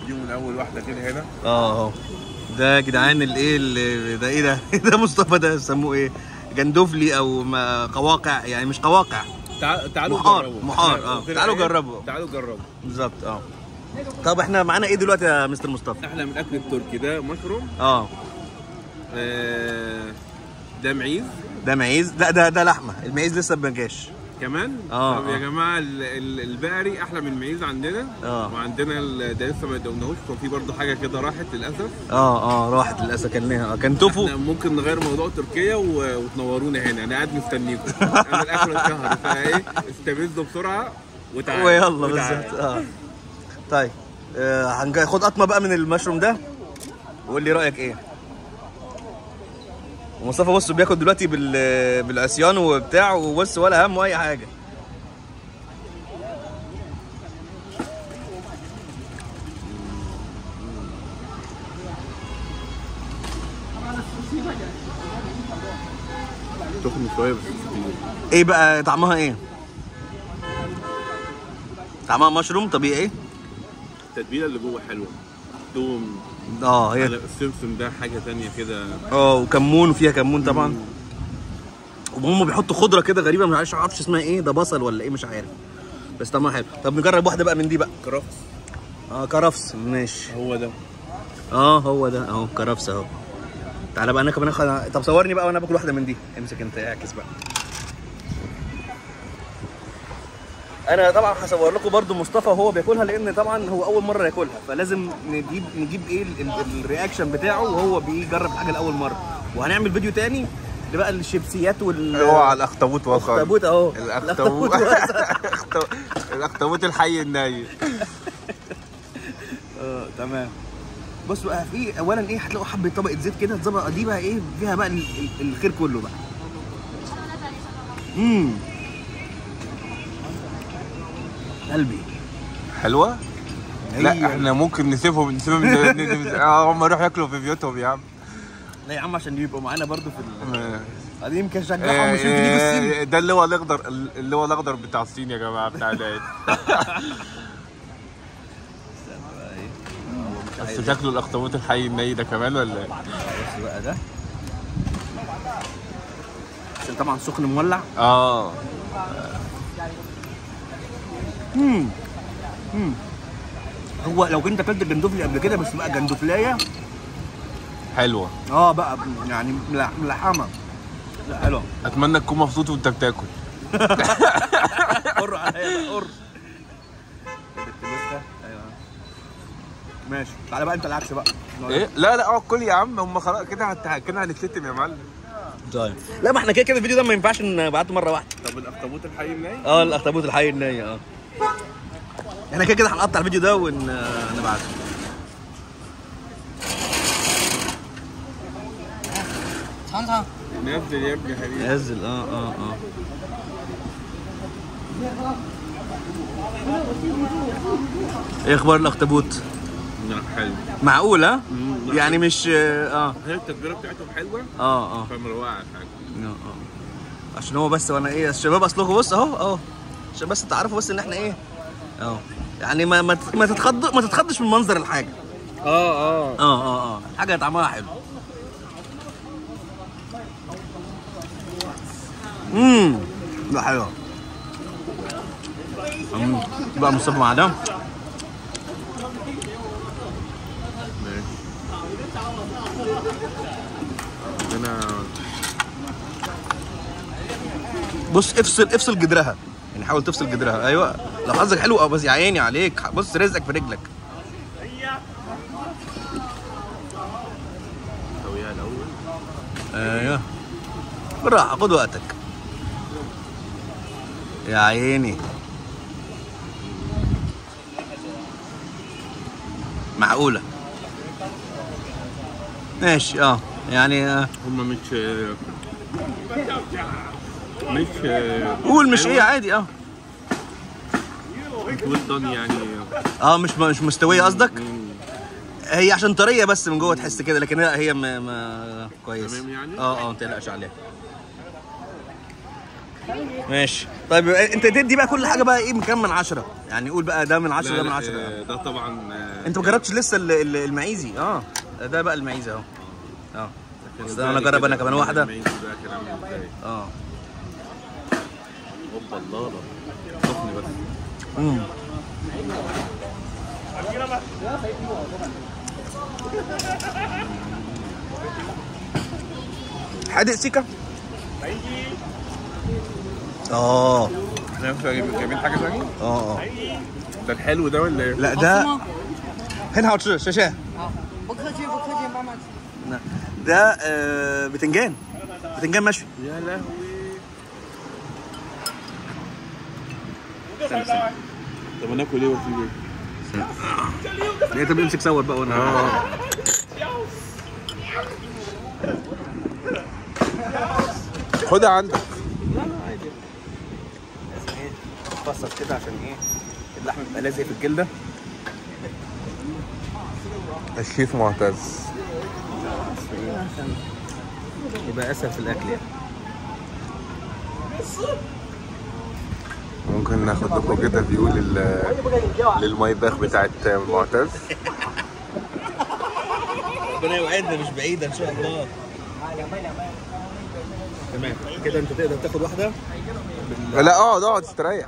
نديهم من اول واحده كده هنا اه اهو ده يا جدعان الايه اللي- ده ايه ده ده مصطفى ده يسموه ايه جندفلي او ما قواقع يعني مش قواقع تع- تعالوا محار، جربوا محار، اه. وفي تعالوا الآخر جربوا. تعالوا جربوا بالظبط اه طب احنا معانا ايه دلوقتي يا مستر مصطفى احلى من الاكل التركي ده مشروم اه آه، ده معيز ده معيز لا ده ده لحمه المعيز لسه ما جاش كمان آه، طب يا آه. جماعه ال- ال- البقري احلى من المعيز عندنا آه. وعندنا ال- ده لسه ما دوقناهوش ففي برضه حاجه كده راحت للاسف اه اه راحت للاسف كلناها كان توفو احنا ممكن نغير موضوع تركيا و- وتنورونا هنا انا قاعد مستنيكم انا الاكل اتشهر فايه استفزوا بسرعه وتعالوا ويلا وتعالوا. بالظبط اه طيب آه هناخد قطمه بقى من المشروم ده وقول لي رايك ايه ومصطفى بص بياكل دلوقتي بال بالعصيان وبتاع وبص ولا همه اي حاجه تخن شويه بس كتير. ايه بقى طعمها ايه طعمها مشروم طبيعي التتبيله اللي جوه حلوه توم اه هي على السمسم ده حاجه تانية كده اه وكمون وفيها كمون طبعا وهم بيحطوا خضره كده غريبه مش عارف عارفش اسمها ايه ده بصل ولا ايه مش عارف بس طعمها حلو طب نجرب واحده بقى من دي بقى كرفس اه كرفس ماشي هو ده اه هو ده اهو كرفس اهو تعالى بقى انا كمان اخد طب صورني بقى وانا باكل واحده من دي امسك انت اعكس بقى انا طبعا هصور لكم برضو مصطفى وهو بياكلها لان طبعا هو اول مره ياكلها فلازم نجيب نجيب ايه ال- ال- الرياكشن بتاعه وهو بيجرب الحاجه لاول مره وهنعمل فيديو تاني اللي بقى الشيبسيات وال اوعى الاخطبوط وصل الاخطبوط اهو الاخطبوط وصل. الاخطبوط الحي الناي اه تمام بص بقى في اولا ايه هتلاقوا حبه طبقه زيت كده الطبقه دي بقى ايه فيها بقى ال- ال- الخير كله بقى امم قلبي حلوه هي- لا احنا ممكن نسيبهم نسيبهم اه هم يروحوا ياكلوا في بيوتهم يا عم لا يا عم عشان يبقوا معانا برضو في ال... آه، بعدين يمكن نشجعهم مش يمكن يجوا الصين آه، ده اللي هو الاخضر اللي هو الاخضر بتاع الصين يا جماعه بتاع العيد بس شكله الاخطبوط الحي الني ده كمان ولا إيه؟ بص بقى ده عشان طبعا سخن مولع اه امم امم هو لو كنت اكلت الجندفلي قبل كده بس بقى جندفلايه حلوه اه بقى يعني ملح- ملحمه لا حلوه اتمنى تكون مبسوط وانت بتاكل قر عليا بقى قر ايوه ماشي تعالى بقى انت العكس بقى ايه لا لا اقعد كل يا عم هم خلاص كده هت- كده هنتشتم يا معلم طيب لا ما احنا كده كده الفيديو ده ما ينفعش نبعته مره واحده طب الاخطبوط الحي الني اه الاخطبوط الحي الني اه احنا كده كده هنقطع الفيديو ده ونبعته نزل يا ابني حبيبي نزل اه اه اه ايه اخبار الاخطبوط لا حلو معقول ها مم. يعني مش اه هي التتبيله بتاعتهم حلوه اه اه فمروقه على الحاجه اه اه عشان هو بس وانا ايه الشباب اصلكم بص اهو اهو عشان بس تعرفوا بس ان احنا ايه اهو يعني ما ما تت- ما تتخض ما تتخضش من منظر الحاجه اه اه اه اه اه الحاجه طعمها حلو امم لا حلوه أمم. بقى مصطفى مع ده عندنا بص افصل افصل جدرها يعني حاول تفصل جدرها ايوه لو حظك حلو اه بس يا عيني عليك بص رزقك في رجلك سويها الاول ايوه بالراحه خد وقتك يا عيني معقولة ماشي اه يعني آه. هم مش مش قول مش ايه عادي اه مش ويل دون يعني اه مش مش مستوية قصدك مم. هي عشان طرية بس من جوه تحس كده لكن لا هي ما, ما كويس تمام يعني؟ اه اه ما تقلقش عليها ماشي طيب انت تدي بقى كل حاجه بقى ايه من كام من عشرة يعني قول بقى ده من عشرة ده من عشرة آه، ده طبعا آه، انت ما جربتش لسه ال- ال- المعيزي اه ده بقى المعيزي اهو اه كان بس انا بالي اجرب انا كده كمان واحده المعيز بقى كان عامل ازاي اه اوبا الله سخن بس امم حادق سيكا اه احنا مش جايبين جايبين حاجه ثانيه اه اه ده الحلو ده ولا ايه؟ لا ده 很好吃谢谢好，不客气，不客气，慢慢吃。 ده آه بتنجان بتنجان مشوي يا لهوي طب ناكل ايه وفي ايه؟ انت بيمسك صور بقى وانا اه خدها عندك فصص كده عشان ايه اللحم يبقى لازق في الجلده الشيف معتز عشان يبقى اسهل في الاكل يعني ممكن ناخد لكم كده فيو لل للميباخ بتاعت معتز ربنا يوعدنا مش بعيده ان شاء الله تمام كده انت تقدر تاخد واحده لا اقعد اقعد استريح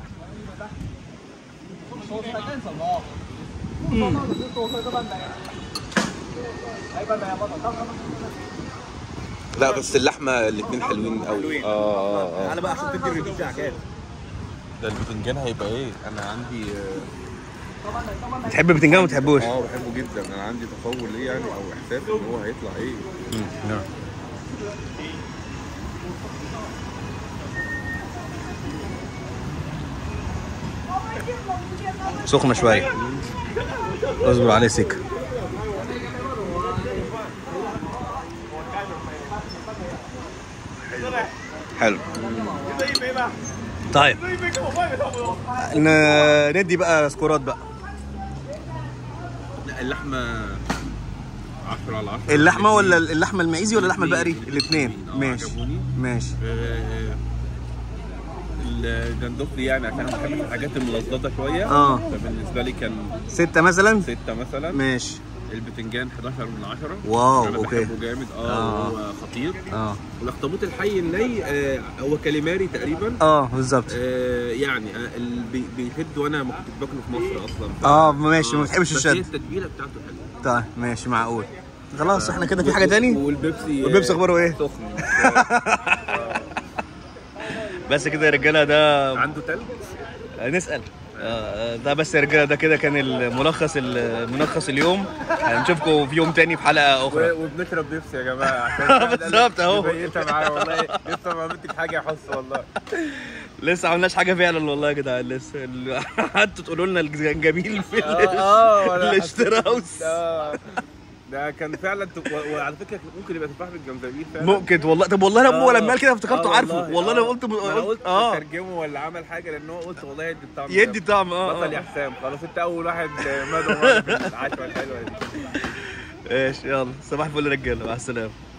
لا بس اللحمه الاثنين حلوين قوي حلوين. اه اه اه تعالى بقى عشان تدي الريفيو بتاعك يعني. ده البتنجان هيبقى ايه انا عندي آه، بتحب البتنجان وما بتحبوش اه بحبه جدا انا عندي تصور ليه يعني او احساس ان هو هيطلع ايه سخنه شويه اصبر عليه سكه حلو طيب ن- ندي بقى سكورات بقى لا اللحمه 10 على 10 اللحمه ولا اللحمه المعيزي ولا اللحمه البقري الاتنين. الاثنين آه، ماشي عجبوني. ماشي آه، الجندوفلي يعني عشان بحب الحاجات الملظلظه شويه آه. فبالنسبه لي كان ستة مثلا ستة مثلا ماشي البتنجان 11 من 10 واو، انا أوكي. بحبه جامد اه, آه. هو خطير اه والاخطبوط الحي الني آه هو كاليماري تقريبا اه بالظبط آه يعني آه ال- بي- بيشد وانا ما كنتش باكله في مصر اصلا ف- اه ماشي ما بتحبش بس هي الشد التتبيله بتاعته حلوه طيب ماشي معقول خلاص احنا كده في حاجه تاني والبيبسي آه، والبيبسي أخباره إيه؟ سخن بس كده يا رجاله ده عنده تلج نسال آه، ده بس يا رجاله ده كده كان الملخص الملخص اليوم هنشوفكم في يوم تاني في حلقه اخرى و- وبنشرب بيبسي يا جماعه عشان بالظبط أهو. مبيتة معايا والله لسه ما عملتش حاجه يحص والله لسه عملناش حاجه فعلا والله يا جدعان لسه ال- قعدتوا تقولوا لنا الجميل في ال- اه ولا الاشتراوس آه. ده كان فعلا ت- و- وعلى فكره ممكن يبقى تفاح بالجنزبيل فعلا ممكن والله طب والله لما هو لما قال كده افتكرته آه عارفه والله انا آه. قلت ما انا قلت اه ترجمه ولا عمل حاجه لان هو قلت والله يدي الطعم يدي ده. طعم اه بطل يا آه. حسام خلاص انت اول واحد مدعو في العشوه الحلوه دي ماشي يلا صباح الفل يا رجاله مع السلامه